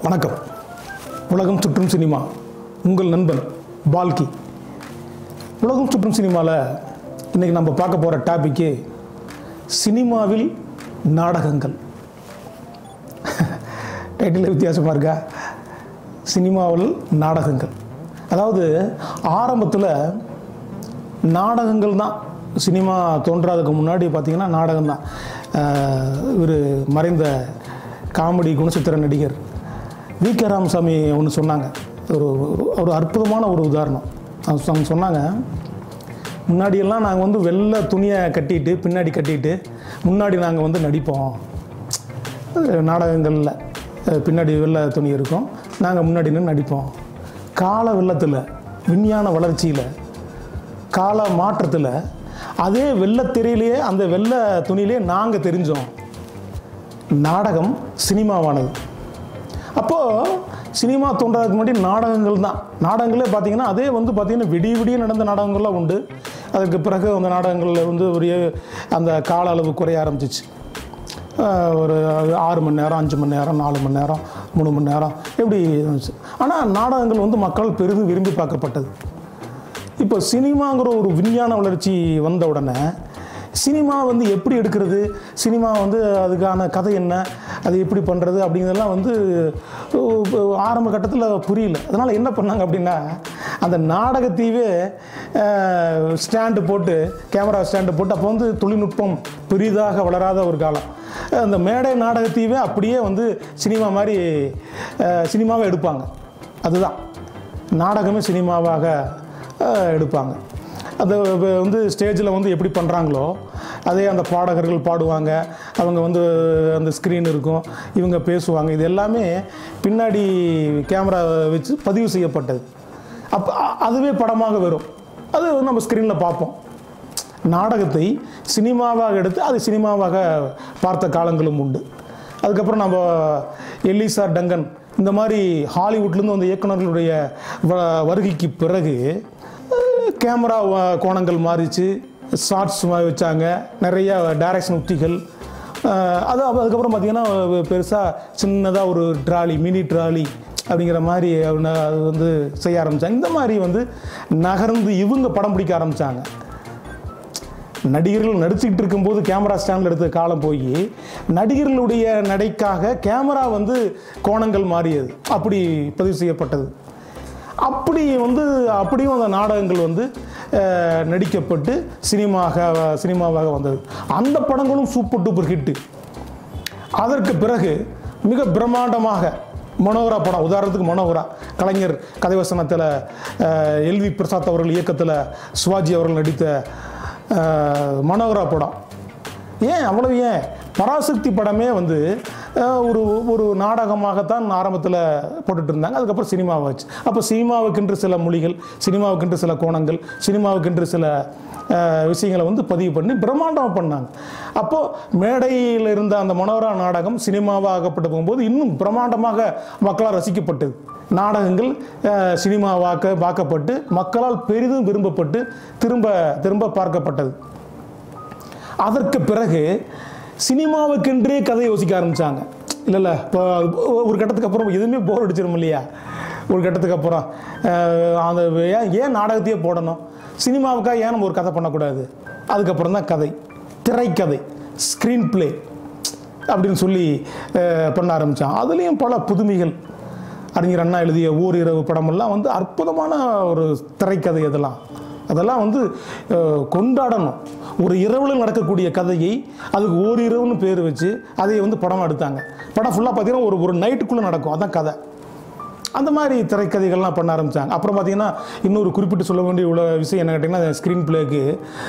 வணக்கம் உலகம் சுற்றும் சினிமா உங்கள் நண்பன் பால்கி உலகம் சுற்றும் சினிமாவில் இன்றைக்கி நம்ம பார்க்க போகிற டாபிக்கு சினிமாவில் நாடகங்கள் டைட்டில் வித்தியாசமாக இருக்கா சினிமாவில் நாடகங்கள் அதாவது ஆரம்பத்தில் நாடகங்கள் தான் சினிமா தோன்றாததுக்கு முன்னாடி பார்த்தீங்கன்னா நாடகம் தான் இவர் மறைந்த காமெடி குணச்சித்திர நடிகர் வி கே ராமசாமி ஒன்று சொன்னாங்க ஒரு ஒரு அற்புதமான ஒரு உதாரணம் அவங்க அவங்க சொன்னாங்க முன்னாடியெல்லாம் நாங்கள் வந்து வெள்ளை துணியை கட்டிட்டு பின்னாடி கட்டிட்டு முன்னாடி நாங்கள் வந்து நடிப்போம் நாடகங்களில் அஹ், பின்னாடி வெள்ளை துணி இருக்கும் நாங்கள் முன்னாடி நின்று நடிப்போம் கால வெள்ளத்தில் விஞ்ஞான வளர்ச்சியில் கால மாற்றத்தில் அதே வெள்ளத்திரையிலேயே அந்த வெள்ளை துணியிலே நாங்கள் தெரிஞ்சோம் நாடகம் சினிமாவானது அப்போது சினிமா தோன்றதுக்கு முன்னாடி நாடகங்கள் தான் நாடகங்களே பார்த்தீங்கன்னா அதே வந்து பார்த்தீங்கன்னா விடிய விடிய நடந்த நாடகங்கள்லாம் உண்டு அதுக்கு பிறகு அந்த நாடகங்களில் வந்து ஒரு ஏ- அந்த கால அளவு குறைய ஆரம்பிச்சிச்சு ஆஹ் ஒரு ஆறு மணி நேரம் அஞ்சு மணி நேரம் நாலு மணி நேரம் மூணு மணி நேரம் இப்படி இருந்துச்சு ஆனால் நாடகங்கள் வந்து மக்கள் பெரிதும் விரும்பி பார்க்கப்பட்டது இப்போ சினிமாங்கிற ஒரு விஞ்ஞான வளர்ச்சி வந்த உடனே சினிமா வந்து எப்படி எடுக்கிறது சினிமா வந்து அதுக்கான கதை என்ன அது எப்படி பண்ணுறது அப்படிங்கிறதெல்லாம் வந்து உ- ஆரம்ப கட்டத்தில் புரியல அதனால் என்ன பண்ணாங்க அப்படின்னா அந்த நாடகத்தையே ஸ்டாண்டு போட்டு கேமரா ஸ்டாண்டு போட்டு அப்போ வந்து தொழில்நுட்பம் பெரிதாக வளராத ஒரு காலம் அந்த மேடை நாடகத்தையே அப்படியே வந்து சினிமா மாதிரி அஹ், சினிமாவை எடுப்பாங்க அதுதான் நாடகமே சினிமாவாக அஹ், எடுப்பாங்க அது வ- வந்து ஸ்டேஜில் வந்து எப்படி பண்ணுறாங்களோ அதே அந்த பாடகர்கள் பாடுவாங்க அவங்க வந்து அந்த ஸ்க்ரீன் இருக்கும் இவங்க பேசுவாங்க இது எல்லாமே பின்னாடி கேமரா வச்சு பதிவு செய்யப்பட்டது அப்போ அதுவே படமாக வரும் அது நம்ம ஸ்க்ரீனில் பார்ப்போம் நாடகத்தை சினிமாவாக எடுத்து அது சினிமாவாக பார்த்த காலங்களும் உண்டு அதுக்கப்புறம் நம்ம எலிசா டங்கன் இந்த மாதிரி ஹாலிவுட்லேருந்து வந்த இயக்குனர்களுடைய வ- வருகைக்கு பிறகு அஹ், கேமரா வ- கோணங்கள் மாறிச்சு ஷார்ட்ஸ் வச்சாங்க நிறைய டைரக்ஷன் உத்திகள் அஹ், அது அப்ப- அதுக்கப்புறம் பார்த்தீங்கன்னா பெருசாக சின்னதாக ஒரு ட்ராலி மினி ட்ராலி அப்படிங்கிற மாதிரி அவன- அது வந்து செய்ய ஆரம்பித்தாங்க இந்த மாதிரி வந்து நகர்ந்து இவங்க படம் பிடிக்க ஆரம்பித்தாங்க நடிகர்கள் நடிச்சுக்கிட்டு இருக்கும்போது கேமரா ஸ்டாண்டில் எடுத்த காலம் போய் நடிகர்களுடைய நடைக்காக கேமரா வந்து கோணங்கள் மாறியது அப்படி பதிவு செய்யப்பட்டது அப்படி வந்து அப்படியும் அந்த நாடகங்கள் வந்து அஹ், நடிக்கப்பட்டு சினிமாக சினிமாவாக வந்தது அந்த படங்களும் சூப்பர் டூப்பர் ஹிட்டு அதற்கு பிறகு மிக பிரம்மாண்டமாக மனோகரா படம் உதாரணத்துக்கு மனோகரா கலைஞர் கதைவசனத்தில் எல்வி பிரசாத் அவர்கள் இயக்கத்தில் சிவாஜி அவர்கள் நடித்த அஹ், மனோகரா படம் ஏன் அவ்வளவு ஏன் பராசக்தி படமே வந்து அஹ், ஒரு ஒரு நாடகமாகத்தான் ஆரம்பத்தில் போட்டுட்டு இருந்தாங்க அதுக்கப்புறம் சினிமாவாச்சு அப்போ சினிமாவுக்கென்று சில மொழிகள் சினிமாவுக்கென்று சில கோணங்கள் சினிமாவுக்கென்று சில அஹ், விஷயங்களை வந்து பதிவு பண்ணி பிரம்மாண்டமாக பண்ணாங்க அப்போது மேடையில் இருந்த அந்த மனோரா நாடகம் சினிமாவாக ஆகப்பட்டு போகும்போது இன்னும் பிரம்மாண்டமாக மக்களால் ரசிக்கப்பட்டது நாடகங்கள் அஹ், சினிமாவாக்க வாக்கப்பட்டு மக்களால் பெரிதும் விரும்பப்பட்டு திரும்ப திரும்ப பார்க்கப்பட்டது அதற்கு பிறகு சினிமாவுக்கென்றே கதை யோசிக்க ஆரம்பித்தாங்க இல்லை இல்லை இப்போ ஒரு கட்டத்துக்கு அப்புறம் எதுவுமே போர் அடிச்சிடும் இல்லையா ஒரு கட்டத்துக்கு அப்புறம் அஹ், அந்த ஏன் ஏன் நாடகத்தையே போடணும் சினிமாவுக்காக ஏன் நம்ம ஒரு கதை பண்ணக்கூடாது அதுக்கப்புறம் தான் கதை திரைக்கதை ஸ்க்ரீன் ப்ளே அப்படின்னு சொல்லி அஹ், பண்ண ஆரம்பித்தான் அதுலேயும் பல புதுமைகள் அறிஞர் அண்ணா எழுதிய ஓரிரவு படமெல்லாம் வந்து அற்புதமான ஒரு திரைக்கதை அதெல்லாம் அதெல்லாம் வந்து அஹ், கொண்டாடணும் ஒரு இரவில் நடக்கக்கூடிய கதையை அதுக்கு ஓரிரவுன்னு பேர் வச்சு அதை வந்து படம் எடுத்தாங்க படம் ஃபுல்லாக பார்த்தீங்கன்னா ஒரு ஒரு நைட்டுக்குள்ளே நடக்கும் அதான் கதை அந்த மாதிரி திரைக்கதைகள்லாம் பண்ண ஆரம்பித்தாங்க அப்புறம் பார்த்தீங்கன்னா இன்னொரு குறிப்பிட்டு சொல்ல வேண்டிய உள்ள விஷயம் என்ன கேட்டிங்கன்னா ஸ்க்ரீன் பிளேக்கு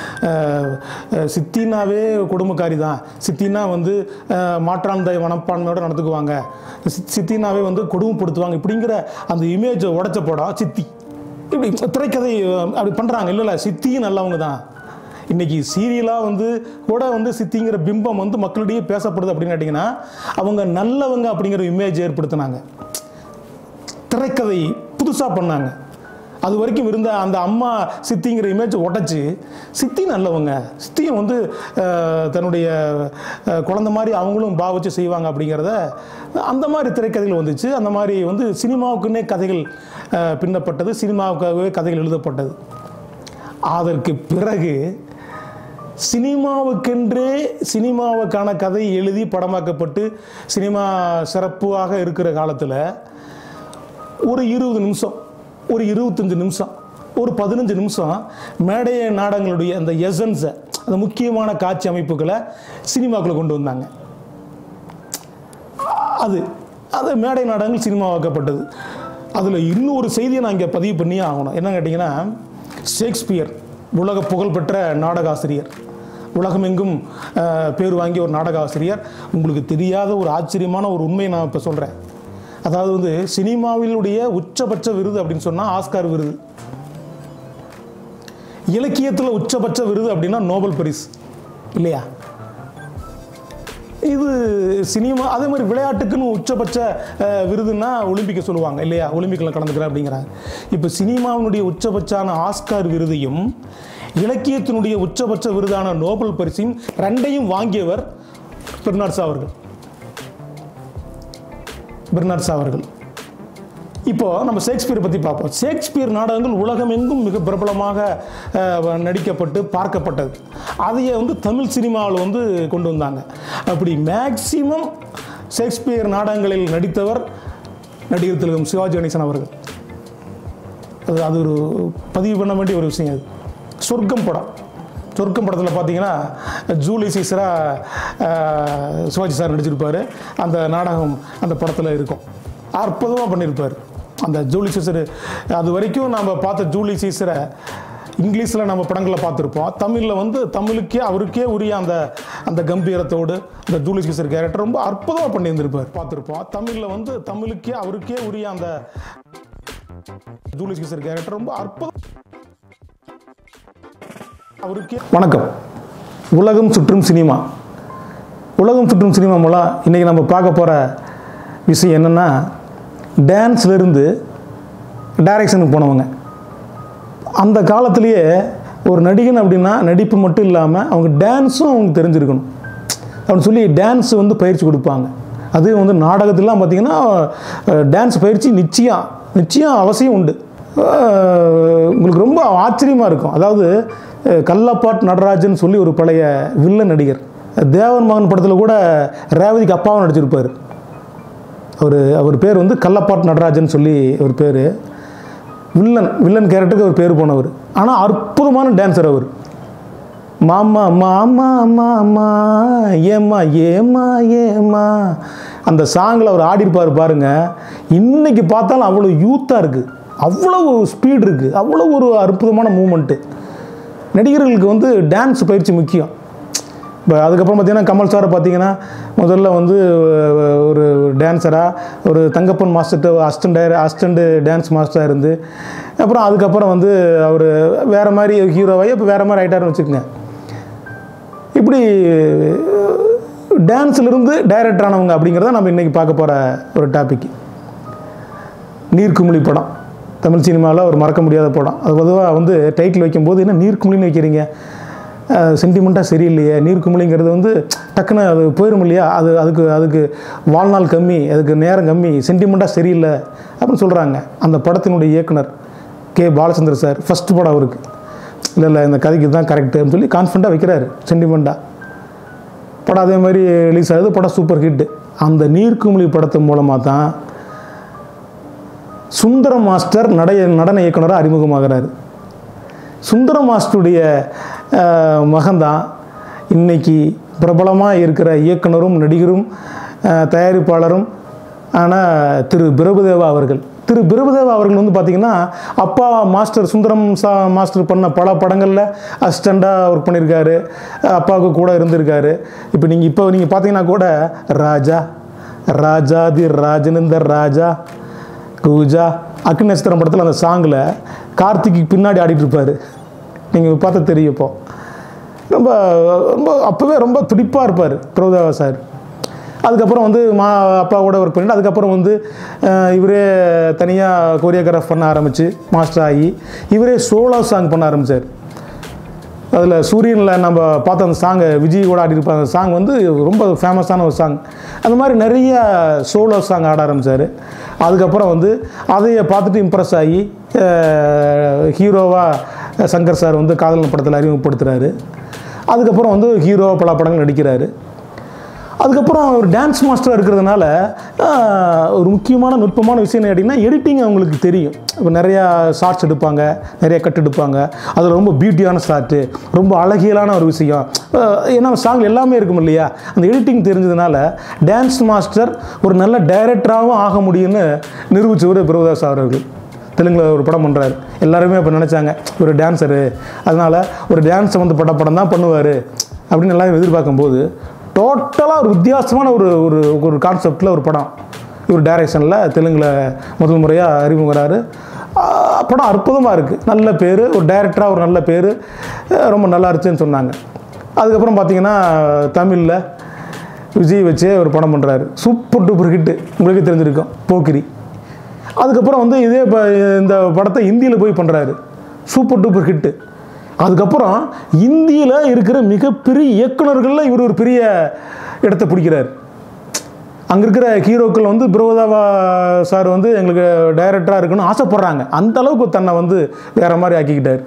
சித்தினாவே கொடுமைக்காரி தான் சித்தினா வந்து அஹ், மாற்றாந்த மனப்பான்மையோட நடந்துக்குவாங்க சித்- சித்தினாவே வந்து கொடுமைப்படுத்துவாங்க இப்படிங்கிற அந்த இமேஜை உடைச்ச படம் சித்தி இப்படி திரைக்கதை அஹ், அப்படி பண்ணுறாங்க இல்லை இல்லை சித்தியும் நல்லவங்க தான் இன்னைக்கு சீரியலாக வந்து கூட வந்து சித்திங்கிற பிம்பம் வந்து மக்களிடையே பேசப்படுது அப்படின்னு கேட்டிங்கன்னா அவங்க நல்லவங்க அப்படிங்கிற இமேஜ் ஏற்படுத்தினாங்க திரைக்கதை புதுசாக பண்ணாங்க அது வரைக்கும் இருந்த அந்த அம்மா சித்திங்கிற இமேஜ் உடச்சி சித்தி நல்லவங்க சித்தியும் வந்து அஹ், தன்னுடைய அஹ், குழந்தை மாதிரி அவங்களும் பாவிச்சு செய்வாங்க அப்படிங்கிறத அந்த மாதிரி திரைக்கதைகள் வந்துச்சு அந்த மாதிரி வந்து சினிமாவுக்குன்னே கதைகள் அஹ், பின்னப்பட்டது சினிமாவுக்காகவே கதைகள் எழுதப்பட்டது அதற்கு பிறகு சினிமாவுக்கென்றே சினிமாவுக்கான கதை எழுதி படமாக்கப்பட்டு சினிமா சிறப்பாக இருக்கிற காலத்தில் ஒரு இருபது நிமிஷம் ஒரு இருபத்தஞ்சு நிமிஷம் ஒரு பதினஞ்சு நிமிஷம் மேடை நாடகங்களுடைய அந்த எசன்ஸை அந்த முக்கியமான காட்சி அமைப்புகளை சினிமாக்குள்ளே கொண்டு வந்தாங்க அது அது மேடை நாடகங்கள் சினிமாவாக்கப்பட்டது அதில் இன்னொரு செய்தியை நான் இங்கே பதிவு பண்ணியே ஆகணும் என்ன கேட்டிங்கன்னா ஷேக்ஸ்பியர் உலக புகழ்பெற்ற நாடக ஆசிரியர் உலகமெங்கும் அஹ், பேர் வாங்கிய ஒரு நாடக ஆசிரியர் உங்களுக்கு தெரியாத ஒரு ஆச்சரியமான ஒரு உண்மையை நான் இப்போ சொல்கிறேன் அதாவது வந்து சினிமாவிலுடைய உச்சபட்ச விருது அப்படின்னு சொன்னால் ஆஸ்கார் விருது இலக்கியத்தில் உச்சபட்ச விருது அப்படின்னா நோபல் பரிசு இல்லையா இது சினிமா அதே மாதிரி விளையாட்டுக்குன்னு உச்சபட்ச அஹ், விருதுன்னா ஒலிம்பிக்கை சொல்லுவாங்க இல்லையா ஒலிம்பிக்கில் கலந்துக்கிறேன் அப்படிங்கிறாங்க இப்போ சினிமாவினுடைய உச்சபட்சான ஆஸ்கார் விருதையும் இலக்கியத்தினுடைய உச்சபட்ச விருதான நோபல் பரிசையும் ரெண்டையும் வாங்கியவர் பெர்னாட்ஸ் அவர்கள் பெர்னாட்ஸ் அவர்கள் இப்போ நம்ம ஷேக்ஸ்பியர் பற்றி பார்ப்போம் ஷேக்ஸ்பியர் நாடகங்கள் உலகமெங்கும் மிக பிரபலமாக அஹ், நடிக்கப்பட்டு பார்க்கப்பட்டது அதையே வந்து தமிழ் சினிமாவில் வந்து கொண்டு வந்தாங்க அப்படி மேக்சிமம் ஷேக்ஸ்பியர் நாடகங்களில் நடித்தவர் நடிகர் திலகம் சிவாஜி கணேசன் அவர்கள் அது அது ஒரு பதிவு பண்ண வேண்டிய ஒரு விஷயம் அது சொர்க்கம் படம் சொர்க்கம் படத்தில் பார்த்தீங்கன்னா ஜூலி சீசரா அஹ், சிவாஜி சார் நடிச்சிருப்பார் அந்த நாடகம் அந்த படத்தில் இருக்கும் அற்புதமாக பண்ணியிருப்பார் அந்த ஜூலி சீசர் அது வரைக்கும் நம்ம பார்த்த ஜூலி சீசரை இங்கிலீஷில் நம்ம படங்களில் பார்த்துருப்போம் தமிழில் வந்து தமிழுக்கே அவருக்கே உரிய அந்த அந்த கம்பீரத்தோடு அந்த ஜூலி சீசர் கேரக்டர் ரொம்ப அற்புதமாக பண்ணியிருந்திருப்பார் பார்த்துருப்போம் தமிழில் வந்து தமிழுக்கே அவருக்கே உரிய அந்த ஜூலி சீசர் கேரக்டர் ரொம்ப அற்புதம் அவருக்கே வணக்கம் உலகம் சுற்றும் சினிமா உலகம் சுற்றும் சினிமா மூலம் இன்றைக்கி நம்ம பார்க்க போகிற விஷயம் என்னென்னா டான்ஸ்லேருந்து டைரக்ஷனுக்கு போனவங்க அந்த காலத்திலேயே ஒரு நடிகன் அப்படின்னா நடிப்பு மட்டும் இல்லாமல் அவங்க டான்ஸும் அவங்க தெரிஞ்சிருக்கணும் அப்படின்னு சொல்லி டான்ஸ் வந்து பயிற்சி கொடுப்பாங்க அது வந்து நாடகத்திலாம் பார்த்தீங்கன்னா டான்ஸ் பயிற்சி நிச்சயம் நிச்சயம் அவசியம் உண்டு அஹ் உங்களுக்கு ரொம்ப ஆச்சரியமாக இருக்கும் அதாவது அஹ் கல்லப்பாட் நடராஜன் சொல்லி ஒரு பழைய வில்லன் நடிகர் தேவன் மகன் படத்தில் கூட ரேவதிக்கு அப்பாவும் நடிச்சிருப்பார் அவர் அவர் பேர் வந்து கல்லப்பாட் நடராஜன் சொல்லி ஒரு பேர் வில்லன் வில்லன் கேரக்டருக்கு அவர் பேர் போனவர் ஆனால் அற்புதமான டான்ஸர் அவர் மாமா மாமா மாமா ஏமா ஏமா ஏமா அந்த சாங்கில் அவர் ஆடிருப்பார் பாருங்க இன்னைக்கு பார்த்தாலும் அவ்வளோ யூத்தாக இருக்குது அவ்வளோ ஸ்பீடு இருக்குது அவ்வளோ ஒரு அற்புதமான மூமெண்ட்டு நடிகர்களுக்கு வந்து டான்ஸ் பயிற்சி முக்கியம் இப்போ அதுக்கப்புறம் பார்த்தீங்கன்னா கமல் சாரை பார்த்தீங்கன்னா முதல்ல வந்து அஹ், ஒரு டான்ஸராக ஒரு தங்கப்பன் மாஸ்டர்கிட்ட அசிஸ்டண்ட் அசிஸ்டண்ட் டான்ஸ் மாஸ்டராக இருந்து அப்புறம் அதுக்கப்புறம் வந்து அவர் வேறு மாதிரி ஹீரோவாகி இப்போ வேறு மாதிரி ஆகிட்டாருன்னு வச்சுக்கோங்க இப்படி டான்ஸ்லேருந்து டைரக்டர் ஆனவங்க அப்படிங்கிறத நம்ம இன்றைக்கி பார்க்க போகிற ஒரு டாபிக் நீர்க்குமிழி படம் தமிழ் சினிமாவில் ஒரு மறக்க முடியாத படம் அது பொதுவாக வந்து டைட்டில் வைக்கும்போது என்ன நீர்க்குமிழின்னு வைக்கிறீங்க சென்டிமெண்ட்டாக சரியில்லையே நீர்க்குமிழிங்கிறது வந்து டக்குன்னு அது போயிடும் இல்லையா அது அதுக்கு அதுக்கு வாழ்நாள் கம்மி அதுக்கு நேரம் கம்மி சென்டிமெண்ட்டாக சரியில்லை அப்படின்னு சொல்கிறாங்க அந்த படத்தினுடைய இயக்குனர் கே பாலச்சந்தர் சார் ஃபஸ்ட் படம் அவருக்கு இல்லை இல்லை இந்த கதைக்கு தான் கரெக்டுன்னு சொல்லி கான்ஃபிடண்ட்டாக வைக்கிறாரு சென்டிமெண்ட்டாக படம் அதே மாதிரி ரிலீஸ் ஆகுது படம் சூப்பர் ஹிட் அந்த நீர்க்குமிழி படத்து மூலமாக தான் சுந்தர மாஸ்டர் நடைய நடன இயக்குனராக அறிமுகமாகிறாரு சுந்தர மாஸ்டருடைய அஹ், மகன்தான் இன்னைக்கு பிரபலமாக இருக்கிற இயக்குனரும் நடிகரும் அஹ், தயாரிப்பாளரும் ஆன திரு பிரபுதேவா அவர்கள் திரு பிரபுதேவா அவர்கள் வந்து பார்த்திங்கன்னா அப்பா மாஸ்டர் சுந்தரம் சா மாஸ்டர் பண்ண பல படங்களில் அசிஸ்டண்ட்டாக ஒர்க் பண்ணியிருக்காரு அப்பாவுக்கு கூட இருந்திருக்காரு இப்போ நீங்கள் இப்போ நீங்கள் பார்த்தீங்கன்னா கூட ராஜா ராஜாதி ராஜனந்தர் ராஜா கூஜா அக்னி நட்சத்திரம் படத்தில் அந்த சாங்கில் கார்த்திக்கு பின்னாடி ஆடிட்டு இருப்பார் நீங்கள் பார்த்தா தெரியும் இப்போ ரொம்ப ரொம்ப அப்போவே ரொம்ப துடிப்பாக இருப்பார் பிரபுதேவா சார் அதுக்கப்புறம் வந்து மா அப்பாவோட ஒர்க் பண்ணிட்டு அதுக்கப்புறம் வந்து அஹ், இவரே தனியாக கொரியோகிராஃப் பண்ண ஆரம்பித்து மாஸ்டர் ஆகி இவரே சோலோ சாங் பண்ண ஆரம்பித்தார் அதில் சூரியனில் நம்ம பார்த்த அந்த சாங்கை விஜய் கூட ஆடிருப்ப அந்த சாங் வந்து ரொம்ப ஃபேமஸான ஒரு சாங் அந்த மாதிரி நிறைய சோலோ சாங் ஆட ஆரம்பித்தார் அதுக்கப்புறம் வந்து அதைய பார்த்துட்டு இம்ப்ரெஸ் ஆகி ஹீரோவாக சங்கர் சார் வந்து காதலன் படத்தில் அறிமுகப்படுத்துகிறாரு அதுக்கப்புறம் வந்து ஹீரோ பல படங்கள் நடிக்கிறாரு அதுக்கப்புறம் ஒரு டான்ஸ் மாஸ்டராக இருக்கிறதுனால ஆஹ், ஒரு முக்கியமான நுட்பமான விஷயம் என்ன கேட்டிங்கன்னா எடிட்டிங் அவங்களுக்கு தெரியும் இப்போ நிறையா ஷார்ட்ஸ் எடுப்பாங்க நிறைய கட் எடுப்பாங்க அதில் ரொம்ப பியூட்டியான ஷார்ட்டு ரொம்ப அழகியலான ஒரு விஷயம் ஆஹ், ஏன்னா சாங் எல்லாமே இருக்கும் இல்லையா அந்த எடிட்டிங் தெரிஞ்சதுனால டான்ஸ் மாஸ்டர் ஒரு நல்ல டைரக்டராகவும் ஆக முடியும்னு நிரூபிச்சவர் பிரபுதாஸ் அவர்கள் தெலுங்கில் ஒரு படம் பண்ணுறாரு எல்லாருமே அப்போ நினச்சாங்க ஒரு டான்ஸரு அதனால் ஒரு டான்ஸ் சம்மந்தப்பட்ட படம் தான் பண்ணுவார் அப்படின்னு எல்லாரும் எதிர்பார்க்கும்போது டோட்டலாக ஒரு வித்தியாசமான ஒரு ஒரு ஒரு கான்செப்டில் ஒரு படம் இவர் டைரக்ஷனில் தெலுங்கில் முதல் முறையாக அறிமுகறாரு ஆஹ் படம் அற்புதமாக இருக்குது நல்ல பேர் ஒரு டைரக்டராக ஒரு நல்ல பேர் ரொம்ப நல்லா இருந்துச்சுன்னு சொன்னாங்க அதுக்கப்புறம் பார்த்தீங்கன்னா தமிழில் விஜய் வச்சே ஒரு படம் பண்ணுறாரு சூப்பர் டூப்பர் ஹிட்டு உங்களுக்கே தெரிஞ்சிருக்கும் போக்கிரி அதுக்கப்புறம் வந்து இதே இப்போ இந்த படத்தை ஹிந்தியில் போய் பண்ணுறாரு சூப்பர் டூப்பர் ஹிட்டு அதுக்கப்புறம் இந்தியில் இருக்கிற மிகப்பெரிய இயக்குனர்களில் இவர் ஒரு பெரிய இடத்தை பிடிக்கிறார் அங்கே இருக்கிற ஹீரோக்கள் வந்து பிரபுதாவா சார் வந்து எங்களுக்கு டைரக்டராக இருக்கணும்னு ஆசைப்பட்றாங்க அந்த அளவுக்கு தன்னை வந்து வேறு மாதிரி ஆக்கிக்கிட்டார்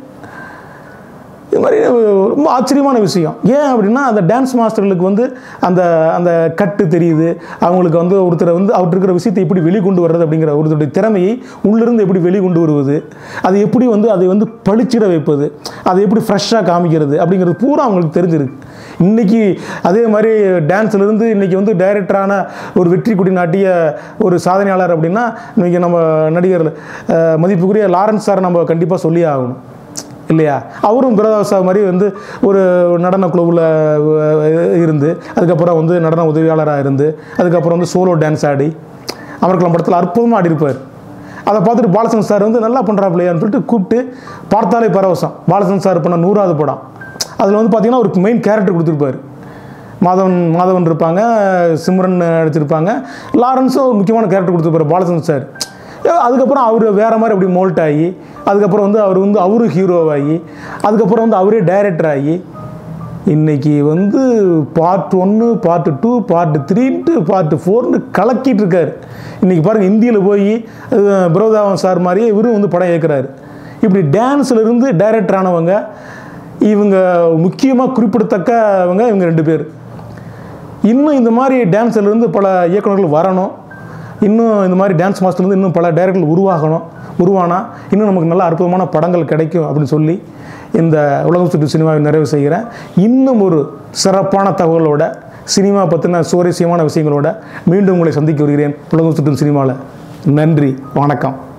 இது மாதிரி ரொம்ப ஆச்சரியமான விஷயம் ஏன் அப்படின்னா அந்த டான்ஸ் மாஸ்டர்களுக்கு வந்து அந்த அந்த கட்டு தெரியுது அவங்களுக்கு வந்து ஒருத்தரை வந்து அவர்கிட்ட இருக்கிற விஷயத்தை எப்படி வெளிக்கொண்டு வர்றது அப்படிங்கிற ஒருத்தருடைய திறமையை உள்ளிருந்து எப்படி வெளிக்கொண்டு வருவது அது எப்படி வந்து அதை வந்து பளிச்சிட வைப்பது அதை எப்படி ஃப்ரெஷ்ஷாக காமிக்கிறது அப்படிங்கிறது பூரா அவங்களுக்கு தெரிஞ்சிருக்கு இன்னைக்கு அதே மாதிரி டான்ஸ்லேருந்து இன்னைக்கு வந்து டைரக்டரான ஒரு வெற்றி கொடி நாட்டிய ஒரு சாதனையாளர் அப்படின்னா இன்னைக்கு நம்ம நடிகர் அஹ், மதிப்புக்குரிய லாரன்ஸ் சார் நம்ம கண்டிப்பாக சொல்லி ஆகணும் இல்லையா அவரும் பிரதாசா மாதிரி வந்து ஒரு நடன குழுவில் இருந்து அதுக்கப்புறம் வந்து நடன உதவியாளராக இருந்து அதுக்கப்புறம் வந்து சோலோ டான்ஸ் ஆடி அமர்கலம் படத்தில் அற்புதமாக ஆடிருப்பார் அதை பார்த்துட்டு பாலச்சந்திரன் சார் வந்து நல்லா பண்ணுறாப்லையான்னு சொல்லிட்டு கூப்பிட்டு பார்த்தாலே பரவசம் பாலச்சந்திரன் சார் பண்ண நூறாவது படம் அதில் வந்து பார்த்தீங்கன்னா ஒரு மெயின் கேரக்டர் கொடுத்துருப்பாரு மாதவன் மாதவன் இருப்பாங்க சிம்ரன் நடிச்சிருப்பாங்க லாரன்ஸும் ஒரு முக்கியமான கேரக்டர் கொடுத்துருப்பாரு பாலச்சந்திரன் சார் அதுக்கப்புறம் அவர் வேற மாதிரி அப்படி மோல்ட் ஆகி அதுக்கப்புறம் வந்து அவர் வந்து அவரு ஹீரோவாகி அதுக்கப்புறம் வந்து அவரே டைரக்டர் ஆகி இன்னைக்கு வந்து பார்ட் ஒன்று பார்ட் டூ பார்ட் த்ரீன்ட்டு பார்ட் ஃபோர்னு கலக்கிட்டு இருக்காரு இன்னைக்கு பாருங்க இந்தியில் போய் பிரபுதாவன் சார் மாதிரியே இவரும் வந்து படம் இயக்குறாரு இப்படி டான்ஸ்ல இருந்து டைரக்டர் ஆனவங்க இவங்க முக்கியமாக குறிப்பிடத்தக்கவங்க இவங்க ரெண்டு பேர் இன்னும் இந்த மாதிரி டான்ஸ்ல இருந்து பல இயக்குனர்கள் வரணும் இன்னும் இந்த மாதிரி டான்ஸ் மாஸ்டர்லேருந்து இன்னும் பல டைரக்டர்கள் உருவாகணும் உருவானா இன்னும் நமக்கு நல்ல அற்புதமான படங்கள் கிடைக்கும் அப்படின்னு சொல்லி இந்த உலகம் சுற்று சினிமாவை நிறைவு செய்கிறேன் இன்னும் ஒரு சிறப்பான தகவலோட சினிமா பற்றின சுவாரஸ்யமான விஷயங்களோட மீண்டும் உங்களை சந்திக்க வருகிறேன் உலகம் சுற்றும் சினிமாவில் நன்றி வணக்கம்